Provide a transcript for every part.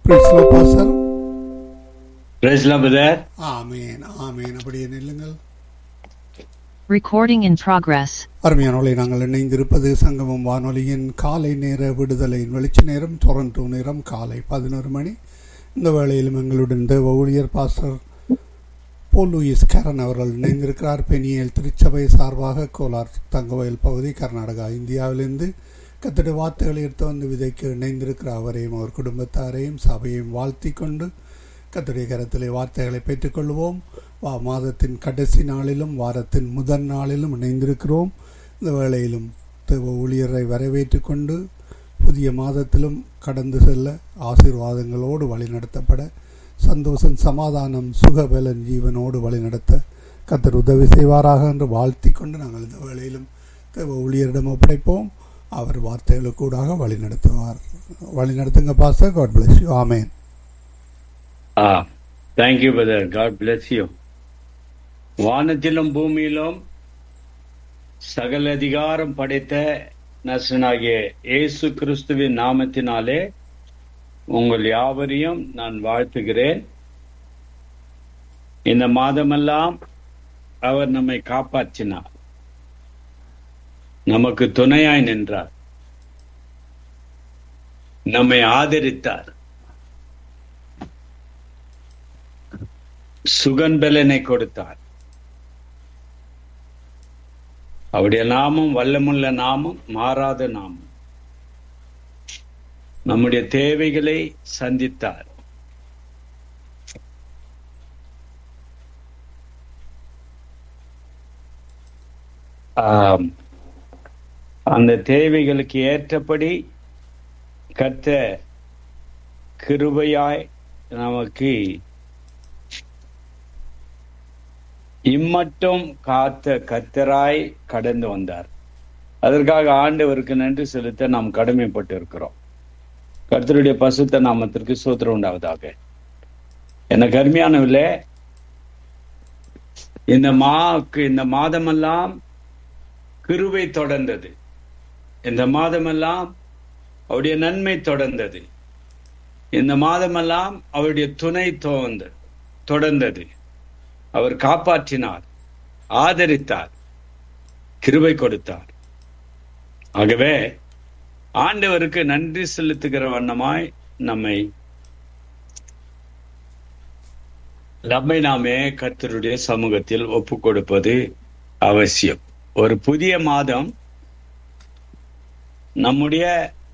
Praise the Lord, Pastor. Praise the brother. ஆமேன் ஆமேன் அப்படியே நில்லுங்கள் Recording in progress. அருமையானவளை நாங்கள் இணைந்திருப்பது சங்கமம் வானொலியின் காலை நேர விடுதலையின் வெளிச்ச நேரம் டொரண்டோ நேரம் காலை பதினோரு மணி இந்த வேளையிலும் எங்களுடன் தேவ ஊழியர் பாஸ்டர் போல் லூயிஸ் கரன் அவர்கள் இணைந்திருக்கிறார் பெனியல் திருச்சபை சார்பாக கோலார் தங்கவயல் பகுதி கர்நாடகா இந்தியாவிலிருந்து கத்திட வார்த்தைகளை எடுத்து வந்து விதைக்க இணைந்திருக்கிற அவரையும் அவர் குடும்பத்தாரையும் சபையையும் வாழ்த்தி கொண்டு கத்துடைய கரத்திலே வார்த்தைகளை பெற்றுக்கொள்வோம் வா மாதத்தின் கடைசி நாளிலும் வாரத்தின் முதல் நாளிலும் இணைந்திருக்கிறோம் இந்த வேளையிலும் தேவ ஊழியரை வரவேற்றுக் கொண்டு புதிய மாதத்திலும் கடந்து செல்ல ஆசீர்வாதங்களோடு வழிநடத்தப்பட சந்தோஷம் சமாதானம் சுகபலன் ஜீவனோடு வழிநடத்த கத்தர் உதவி செய்வாராக என்று வாழ்த்தி கொண்டு நாங்கள் இந்த வேளையிலும் தேவ ஊழியரிடம் ஒப்படைப்போம் அவர் வார்த்தைகளுக்கூடாக வழி நடத்துவார் வழி நடத்துங்க பாஸ்டர் காட் பிளஸ் யூ ஆமேன் Ah, thank you, brother. God bless you. வானத்திலும் பூமியிலும் சகல அதிகாரம் படைத்த நசனாகிய இயேசு கிறிஸ்துவின் நாமத்தினாலே உங்கள் யாவரையும் நான் வாழ்த்துகிறேன் இந்த மாதமெல்லாம் அவர் நம்மை காப்பாற்றினார் நமக்கு துணையாய் நின்றார் நம்மை ஆதரித்தார் சுகன்பலனை கொடுத்தார் அவருடைய நாமம் வல்லமுள்ள நாமம் மாறாத நாமம் நம்முடைய தேவைகளை சந்தித்தார் ஆம். அந்த தேவைகளுக்கு ஏற்றபடி கத்த கிருபையாய் நமக்கு இம்மட்டும் காத்த கத்தராய் கடந்து வந்தார் அதற்காக ஆண்டவருக்கு நன்றி செலுத்த நாம் கடமைப்பட்டு இருக்கிறோம் கர்த்தருடைய பசுத்த நாமத்திற்கு சூத்திரம் உண்டாவதாக எனக்கு அருமையானவில்லை இந்த மாக்கு இந்த மாதமெல்லாம் கிருவை தொடர்ந்தது இந்த மாதமெல்லாம் அவருடைய நன்மை தொடர்ந்தது இந்த மாதமெல்லாம் அவருடைய துணை தோன்ற தொடர்ந்தது அவர் காப்பாற்றினார் ஆதரித்தார் கிருபை கொடுத்தார் ஆகவே ஆண்டவருக்கு நன்றி செலுத்துகிற வண்ணமாய் நம்மை நம்மை நாமே கர்த்தருடைய சமூகத்தில் ஒப்பு கொடுப்பது அவசியம் ஒரு புதிய மாதம் நம்முடைய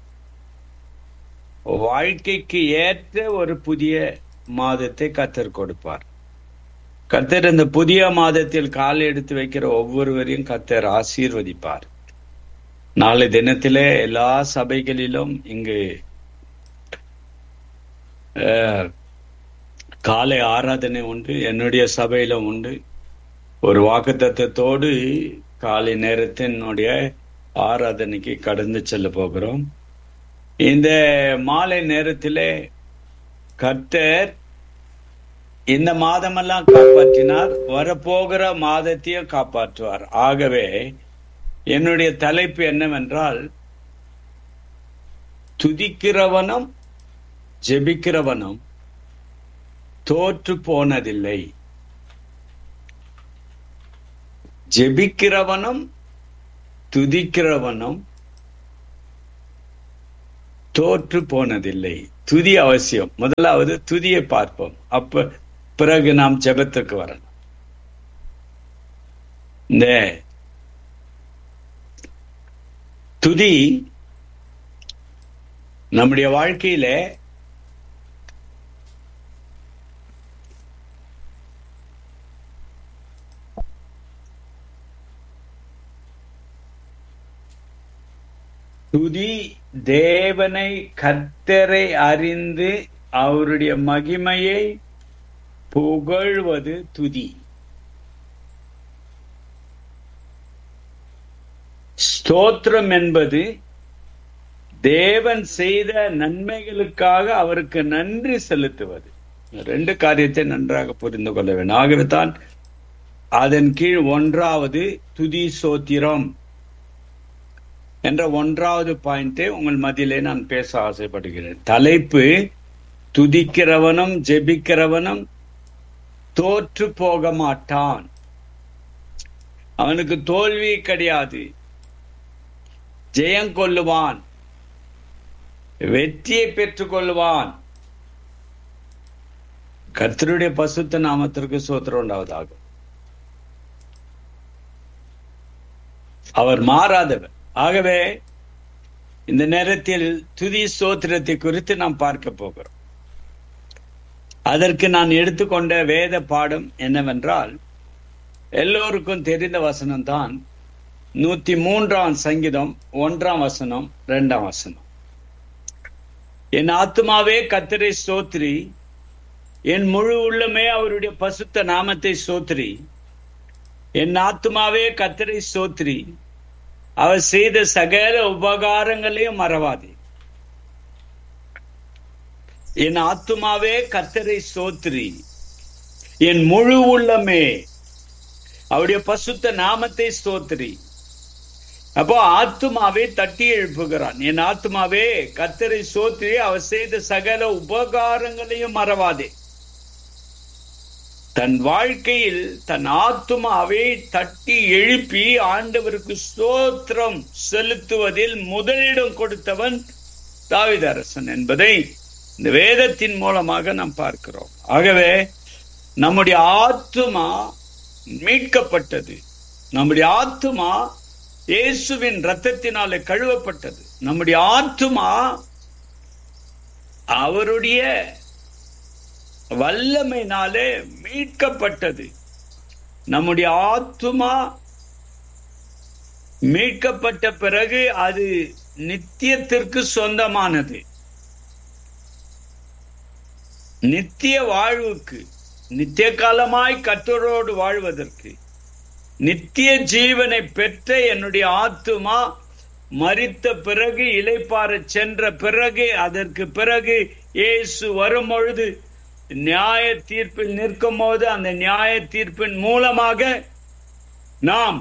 வாழ்க்கைக்கு ஏற்ற ஒரு புதிய மாதத்தை கத்தர் கொடுப்பார் கத்தர் இந்த புதிய மாதத்தில் கால் எடுத்து வைக்கிற ஒவ்வொருவரையும் கத்தர் ஆசீர்வதிப்பார் நாளை தினத்திலே எல்லா சபைகளிலும் இங்கு அஹ், காலை ஆராதனை உண்டு என்னுடைய சபையில உண்டு ஒரு வாக்குத்தத்தத்தோடு காலை நேரத்தினுடைய ஆராதனைக்கு கடந்து செல்ல போகிறோம் இந்த மாலை நேரத்திலே கர்த்தர் இந்த மாதமெல்லாம் காப்பாற்றினார் வரப்போகிற மாதத்தையும் காப்பாற்றுவார் ஆகவே என்னுடைய தலைப்பு என்னவென்றால் துதிக்கிறவனும் ஜெபிக்கிறவனும் தோற்று போனதில்லை ஜெபிக்கிறவனும் துதிக்கிறவனும் தோற்று போனதில்லை துதி அவசியம் முதலாவது துதியை பார்ப்போம் அப்ப பிறகு நாம் ஜெபத்துக்கு வரணும் இந்த துதி நம்முடைய வாழ்க்கையில துதி தேவனை கர்த்தரை அறிந்து அவருடைய மகிமையை புகழ்வது துதி ஸ்தோத்திரம் என்பது தேவன் செய்த நன்மைகளுக்காக அவருக்கு நன்றி செலுத்துவது ரெண்டு காரியத்தை நன்றாக புரிந்து கொள்ள வேண்டும் ஆகவே தான் அதன் கீழ் ஒன்றாவது துதி சோத்திரம் என்ற ஒன்றாவது பாயிண்டை உங்கள் மத்தியிலே நான் பேச ஆசைப்படுகிறேன் தலைப்பு துதிக்கிறவனும் ஜெபிக்கிறவனும் தோற்று போக மாட்டான் அவனுக்கு தோல்வி கிடையாது ஜெயம் கொள்ளுவான் வெற்றியை பெற்றுக் கொள்வான் கர்த்தருடைய பசுத்த நாமத்திற்கு சோத்திரம் உண்டாவதாகும் அவர் மாறாதவர் ஆகவே இந்த நேரத்தில் துதி சோத்திரத்தை குறித்து நாம் பார்க்க போகிறோம் அதற்கு நான் எடுத்துக்கொண்ட வேத பாடம் என்னவென்றால் எல்லோருக்கும் தெரிந்த வசனம் தான் நூத்தி மூன்றாம் சங்கீதம் ஒன்றாம் வசனம் இரண்டாம் வசனம் என் ஆத்மாவே கத்தரை சோத்ரி என் முழு உள்ளமே அவருடைய பசுத்த நாமத்தை சோத்ரி என் ஆத்மாவே கத்தரை சோத்ரி அவர் செய்த சகல உபகாரங்களையும் மறவாதே என் ஆத்துமாவே கத்தரை சோத்ரி என் முழு உள்ளமே அவருடைய பசுத்த நாமத்தை ஸ்தோத்திரி அப்போ ஆத்துமாவை தட்டி எழுப்புகிறான் என் ஆத்துமாவே கத்தரை சோத்திரி அவர் செய்த சகல உபகாரங்களையும் மறவாதே தன் வாழ்க்கையில் தன் ஆத்துமாவை தட்டி எழுப்பி ஆண்டவருக்கு ஸ்தோத்திரம் செலுத்துவதில் முதலிடம் கொடுத்தவன் தாவிதரசன் என்பதை இந்த வேதத்தின் மூலமாக நாம் பார்க்கிறோம் ஆகவே நம்முடைய ஆத்துமா மீட்கப்பட்டது நம்முடைய ஆத்துமா இயேசுவின் ரத்தத்தினாலே கழுவப்பட்டது நம்முடைய ஆத்துமா அவருடைய வல்லமையினாலே மீட்கப்பட்டது நம்முடைய ஆத்துமா மீட்கப்பட்ட பிறகு அது நித்தியத்திற்கு சொந்தமானது நித்திய வாழ்வுக்கு நித்திய காலமாய் கத்தரோடு வாழ்வதற்கு நித்திய ஜீவனை பெற்ற என்னுடைய ஆத்துமா மறித்த பிறகு இலைப்பார சென்ற பிறகு அதற்கு பிறகு இயேசு வரும் பொழுது நியாய தீர்ப்பில் நிற்கும் போது அந்த நியாய தீர்ப்பின் மூலமாக நாம்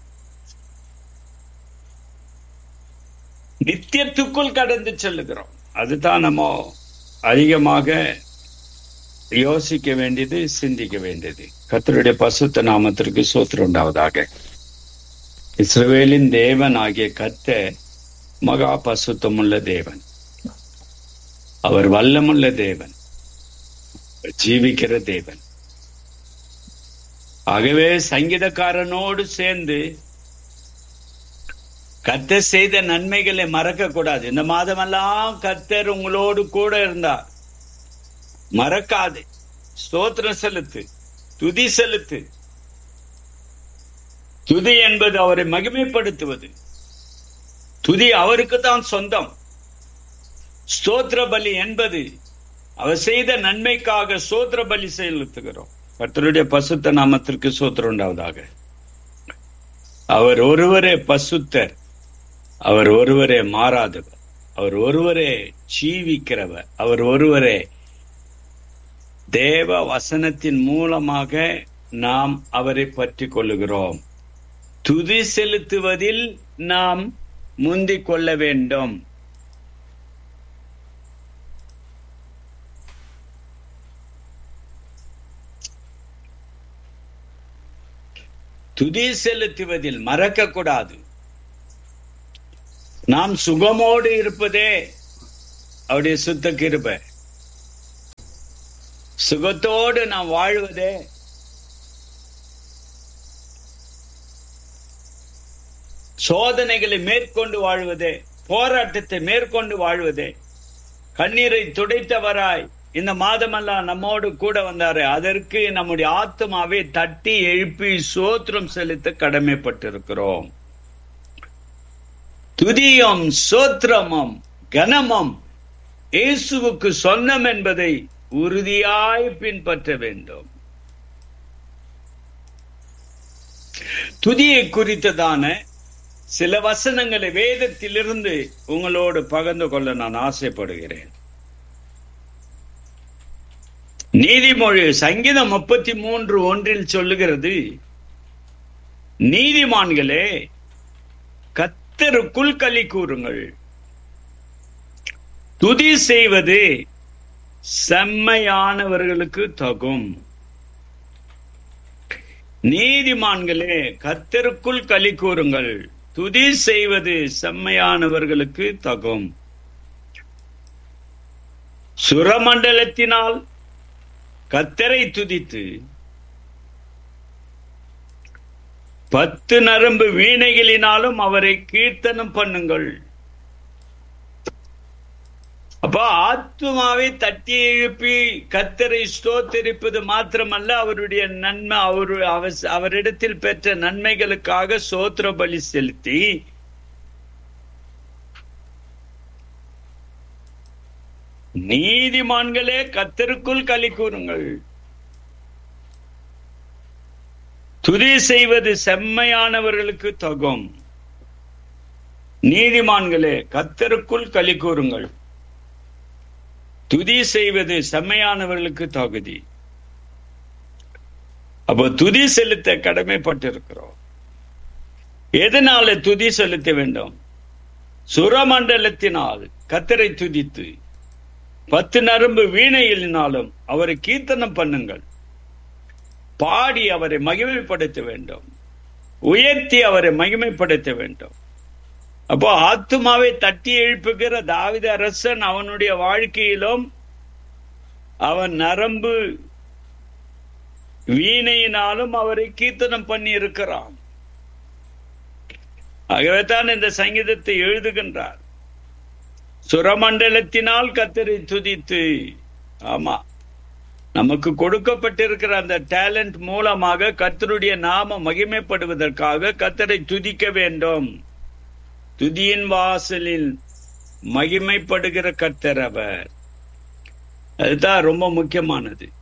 நித்தியத்துக்குள் கடந்து செல்லுகிறோம் அதுதான் நம்ம அதிகமாக யோசிக்க வேண்டியது சிந்திக்க வேண்டியது கத்தருடைய பசுத்த நாமத்திற்கு சோத்திரம் உண்டாவதாக இஸ்ரவேலின் தேவன் ஆகிய கத்த மகா பசுத்தமுள்ள தேவன் அவர் வல்லமுள்ள தேவன் ஜீவிக்கிற தேவன் ஆகவே சங்கீதக்காரனோடு சேர்ந்து கத்தர் செய்த நன்மைகளை மறக்க கூடாது இந்த மாதமெல்லாம் கத்தர் உங்களோடு கூட இருந்தார் மறக்காது ஸ்தோத்திரம் செலுத்து துதி செலுத்து துதி என்பது அவரை மகிமைப்படுத்துவது துதி அவருக்கு தான் சொந்தம் ஸ்தோத்திர பலி என்பது அவர் செய்த நன்மைக்காக சோத்திர பலி செலுத்துகிறோம் கர்த்தருடைய பசுத்த நாமத்திற்கு சோத்திரம் உண்டாவதாக அவர் ஒருவரே பசுத்தர் அவர் ஒருவரே மாறாதவர் அவர் ஒருவரே ஜீவிக்கிறவர் அவர் ஒருவரே தேவ வசனத்தின் மூலமாக நாம் அவரை பற்றி கொள்ளுகிறோம் துதி செலுத்துவதில் நாம் முந்திக் கொள்ள வேண்டும் துதி செலுத்துவதில் மறக்க கூடாது நாம் சுகமோடு இருப்பதே அவருடைய சுத்த கிருபை சுகத்தோடு நாம் வாழ்வதே சோதனைகளை மேற்கொண்டு வாழ்வதே போராட்டத்தை மேற்கொண்டு வாழ்வதே கண்ணீரை துடைத்தவராய் இந்த மாதமெல்லாம் நம்மோடு கூட வந்தாரு அதற்கு நம்முடைய ஆத்மாவை தட்டி எழுப்பி சோத்திரம் செலுத்த கடமைப்பட்டிருக்கிறோம் துதியும் சோத்திரமும் கனமும் இயேசுவுக்கு சொந்தம் என்பதை உறுதியாய் பின்பற்ற வேண்டும் துதியை குறித்ததான சில வசனங்களை வேதத்திலிருந்து உங்களோடு பகிர்ந்து கொள்ள நான் ஆசைப்படுகிறேன் நீதிமொழி சங்கீதம் முப்பத்தி மூன்று ஒன்றில் சொல்லுகிறது நீதிமான்களே கத்தருக்குள் களி கூறுங்கள் துதி செய்வது செம்மையானவர்களுக்கு தகும் நீதிமான்களே கத்தருக்குள் களி கூறுங்கள் துதி செய்வது செம்மையானவர்களுக்கு தகும் சுரமண்டலத்தினால் கத்தரை துதித்து பத்து நரம்பு வீணைகளினாலும் அவரை கீர்த்தனம் பண்ணுங்கள் அப்ப ஆத்மாவை தட்டி எழுப்பி கத்தரை ஸ்தோத்தரிப்பது மாத்திரமல்ல அவருடைய நன்மை அவரு அவ- அவரிடத்தில் பெற்ற நன்மைகளுக்காக சோத்திர பலி செலுத்தி நீதிமான்களே கத்தருக்குள் களி கூறுங்கள் துதி செய்வது செம்மையானவர்களுக்கு தகும் நீதிமான்களே கத்தருக்குள் களி கூறுங்கள் துதி செய்வது செம்மையானவர்களுக்கு தகுதி அப்போ துதி செலுத்த கடமைப்பட்டிருக்கிறோம் எதனால துதி செலுத்த வேண்டும் சுரமண்டலத்தினால் கத்தரை துதித்து பத்து நரம்பு வீணையினாலும் அவரை கீர்த்தனம் பண்ணுங்கள் பாடி அவரை மகிமைப்படுத்த வேண்டும் உயர்த்தி அவரை மகிமைப்படுத்த வேண்டும் அப்போ ஆத்துமாவை தட்டி எழுப்புகிற தாவித அரசன் அவனுடைய வாழ்க்கையிலும் அவன் நரம்பு வீணையினாலும் அவரை கீர்த்தனம் பண்ணி இருக்கிறான் ஆகவே தான் இந்த சங்கீதத்தை எழுதுகின்றார் சுரமண்டலத்தினால் கத்தரை துதித்து ஆமா நமக்கு கொடுக்கப்பட்டிருக்கிற அந்த டேலண்ட் மூலமாக கத்தருடைய நாம மகிமைப்படுவதற்காக கத்தரை துதிக்க வேண்டும் துதியின் வாசலில் மகிமைப்படுகிற கர்த்தர் அவர் அதுதான் ரொம்ப முக்கியமானது